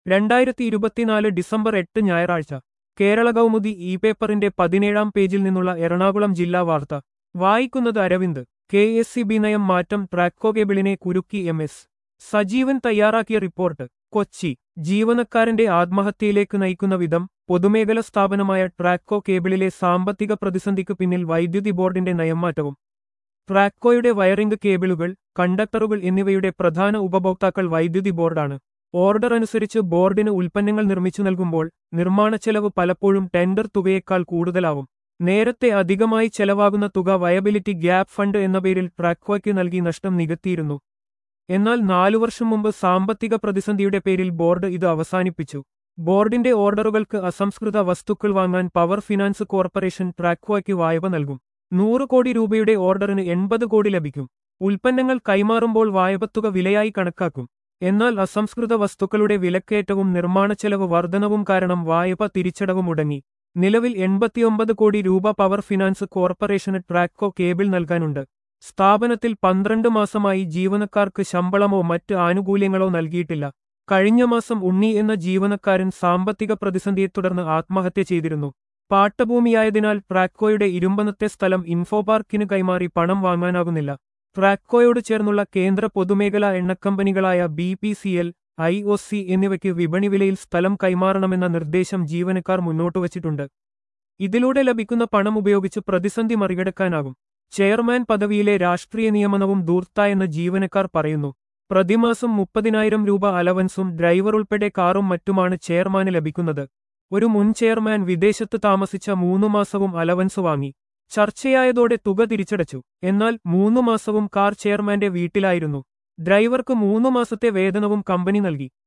രണ്ടായിരത്തി ഇരുപത്തിനാല് ഡിസംബർ എട്ട് ഞായറാഴ്ച കേരള കൗമുദി ഇ പേപ്പറിന്റെ പതിനേഴാം പേജിൽ നിന്നുള്ള എറണാകുളം ജില്ലാ വാർത്ത വായിക്കുന്നത് Aravind K S C B നയം മാറ്റം ട്രാക്കോ കേബിളിനെ കുരുക്കി എം എസ് സജീവൻ തയ്യാറാക്കിയ റിപ്പോർട്ട് കൊച്ചി ജീവനക്കാരന്റെ ആത്മഹത്യയിലേക്ക് നയിക്കുന്ന വിധം പൊതുമേഖല സ്ഥാപനമായ ട്രാക്കോ കേബിളിലെ സാമ്പത്തിക പ്രതിസന്ധിക്ക് പിന്നിൽ വൈദ്യുതി ബോർഡിന്റെ നയംമാറ്റവും ട്രാക്കോയുടെ വയറിംഗ് കേബിളുകൾ കണ്ടക്ടറുകൾ എന്നിവയുടെ പ്രധാന ഉപഭോക്താക്കൾ വൈദ്യുതി ബോർഡാണ് ഓർഡർ അനുസരിച്ച് ബോർഡിന് ഉൽപ്പന്നങ്ങൾ നിർമ്മിച്ചു നൽകുമ്പോൾ നിർമ്മാണ ചെലവ് പലപ്പോഴും ടെൻഡർ തുകയേക്കാൾ കൂടുതലാവും നേരത്തെ അധികമായി ചെലവാകുന്ന തുക വയബിലിറ്റി ഗ്യാപ് ഫണ്ട് എന്ന പേരിൽ ട്രാക്കോയ്ക്ക് നൽകി നഷ്ടം നികത്തിയിരുന്നു എന്നാൽ നാലു വർഷം മുമ്പ് സാമ്പത്തിക പ്രതിസന്ധിയുടെ പേരിൽ ബോർഡ് ഇത് അവസാനിപ്പിച്ചു ബോർഡിന്റെ ഓർഡറുകൾക്ക് അസംസ്കൃത വസ്തുക്കൾ വാങ്ങാൻ പവർ ഫിനാൻസ് കോർപ്പറേഷൻ ട്രാക്കോയ്ക്ക് വായ്പ നൽകും നൂറ് കോടി രൂപയുടെ ഓർഡറിന് എൺപത് കോടി ലഭിക്കും ഉൽപ്പന്നങ്ങൾ കൈമാറുമ്പോൾ വായ്പത്തുക വിലയായി കണക്കാക്കും എന്നാൽ അസംസ്കൃത വസ്തുക്കളുടെ വിലക്കയറ്റവും നിർമ്മാണ ചെലവ് വർധനവും കാരണം വായ്പ തിരിച്ചടവ് മുടങ്ങി നിലവിൽ എൺപത്തിയൊമ്പത് കോടി രൂപ പവർ ഫിനാൻസ് കോർപ്പറേഷന് ട്രാക്കോ കേബിൾ നൽകാനുണ്ട് സ്ഥാപനത്തിൽ പന്ത്രണ്ട് മാസമായി ജീവനക്കാർക്ക് ശമ്പളമോ മറ്റ് ആനുകൂല്യങ്ങളോ നൽകിയിട്ടില്ല കഴിഞ്ഞ മാസം ഉണ്ണി എന്ന ജീവനക്കാരൻ സാമ്പത്തിക പ്രതിസന്ധിയെ തുടർന്ന് ആത്മഹത്യ ചെയ്തിരുന്നു പാട്ടഭൂമിയായതിനാൽ ട്രാക്കോയുടെ ഇരുമ്പനത്തെ സ്ഥലം ഇൻഫോപാർക്കിന് കൈമാറി പണം വാങ്ങാനാകുന്നില്ല ട്രാക്കോയോട് ചേർന്നുള്ള കേന്ദ്ര പൊതുമേഖലാ എണ്ണക്കമ്പനികളായ B P C L I O C എന്നിവയ്ക്ക് വിപണി വിലയിൽ സ്ഥലം കൈമാറണമെന്ന നിർദ്ദേശം ജീവനക്കാർ മുന്നോട്ടുവച്ചിട്ടുണ്ട് ഇതിലൂടെ ലഭിക്കുന്ന പണം ഉപയോഗിച്ച് പ്രതിസന്ധി മറികടക്കാനാകും ചെയർമാൻ പദവിയിലെ രാഷ്ട്രീയ നിയമനവും ദൂർത്തായെന്ന് ജീവനക്കാർ പറയുന്നു പ്രതിമാസം മുപ്പതിനായിരം രൂപ അലവൻസും ഡ്രൈവർ ഉൾപ്പെടെ കാറും മറ്റുമാണ് ചെയർമാന് ലഭിക്കുന്നത് ഒരു മുൻ ചെയർമാൻ വിദേശത്ത് താമസിച്ച മൂന്നു മാസവും അലവൻസ് വാങ്ങി ചർച്ചയായതോടെ തുക തിരിച്ചടച്ചു എന്നാൽ മൂന്നു മാസവും കാർ ചെയർമാന്റെ വീട്ടിലായിരുന്നു ഡ്രൈവർക്ക് മൂന്നു മാസത്തെ വേതനവും കമ്പനി നൽകി